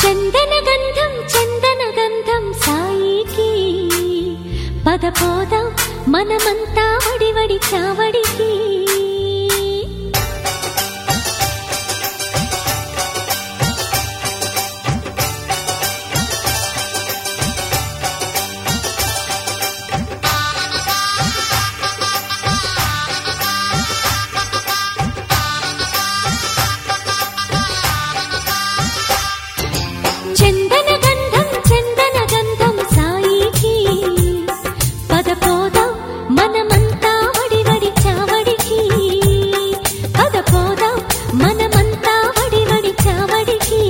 చందన గంధం చందన గంధం సాయికి పద పోదాం మనమంతా వడివడి చావడికి చందన గంధం చందన గంధం సాయికి పద పోదాం మనమంతా వడివడి చావడికి పద పోదాం మనమంతా వడివడి చావడికి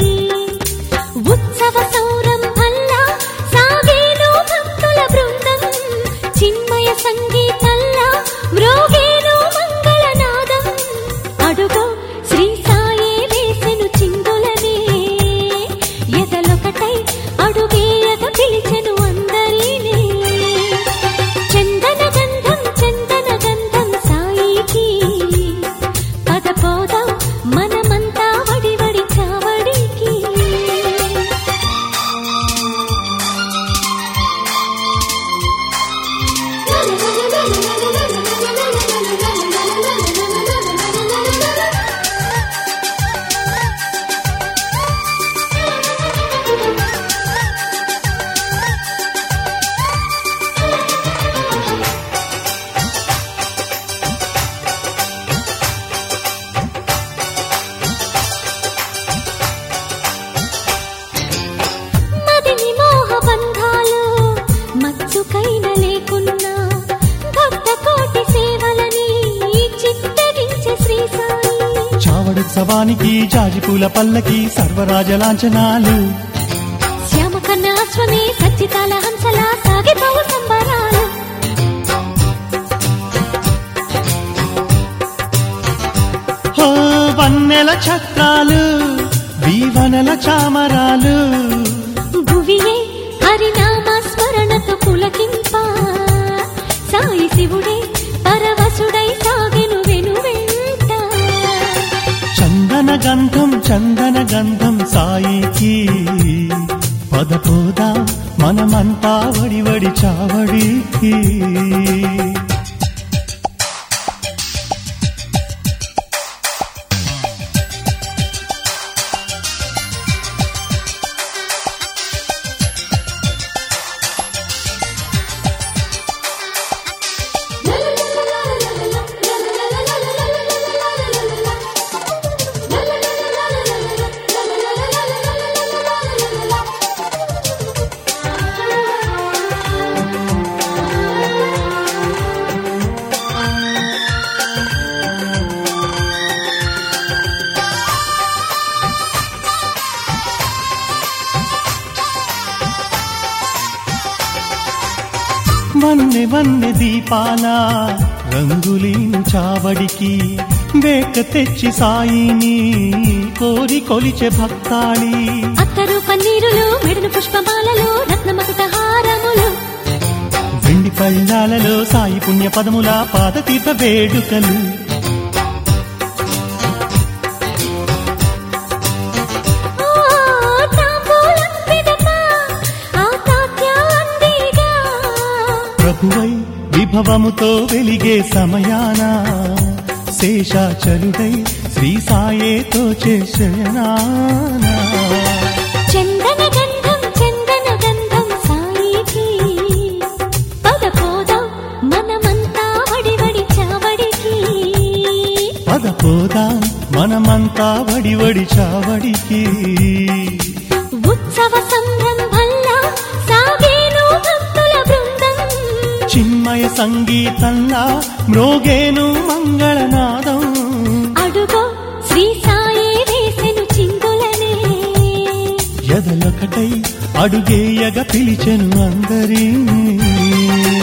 ఉత్సవ సౌరంభల్లా సాగేను భక్తుల బృందం చిన్మయ సంగీతల్లా మ్రోగేను మంగళనాదం అడుగో శ్రీ సాయే వేసెను చిందులనే ఎదలొకటై అడుగేయగ పిలిచెను అందరినీ చందన గంధం చందన గంధం సాయికి పద పోదాం మనమంతా వడివడి చావడికి మదిని మోహ బంధాలు మచ్చుకైన లేకున్నా భక్త కోటి సేవలని చిత్తగించే శ్రీ సాయి చావడుత్సవానికి జాజిపూల పల్లకి సర్వరాజ లాంఛనాలు శ్యామ కన్నాశ్వమే సచ్చితాల హంసలా సాగిపోవు సంబరాలు హో వన్నెల చక్రాలు దీవనల చామరాలు భువియే హరినామ స్మరణతో పులకింప సాయి శివుడే పరవశుడై సాగెను వెను వెంట చందన గంధం చందన గంధం సాయికి పద పోదాం మనమంతా వడి వడి చావడికి వన్నె వన్నె దీపాల రంగులీను చావడికి వేక తెచ్చి సాయిని కోరి కొలిచే భక్తాళి అత్తరు పన్నీరులు మెడను పుష్పమాలలు రత్నమకుట హారములు వెండి పళ్ళాలలో సాయి పుణ్య పదముల పాదతీర్థ వేడుకలు ఆ తాంబూలం పిదప ఆ తాత్య అందిగా ప్రభువై విభవముతో వెలిగే సమయాన శేషాచరుడై శ్రీ సాయేతో చేశయనానా చందన గంధం చందన గంధం సాయికి పద పోదాం మనమంతా వడివడి చావడికి పద పోదాం మనమంతా వడి వడి చావడికి ఉత్సవ సంరంభంలా సాగేను భక్తుల బృందం చిన్మయ సంగీతంలా మ్రోగేను మంగళనాదం అడుగో శ్రీ సాయి వేసెను చిందులనే ఎదలొకటై అడుగేయగ పిలిచెను అందరినీ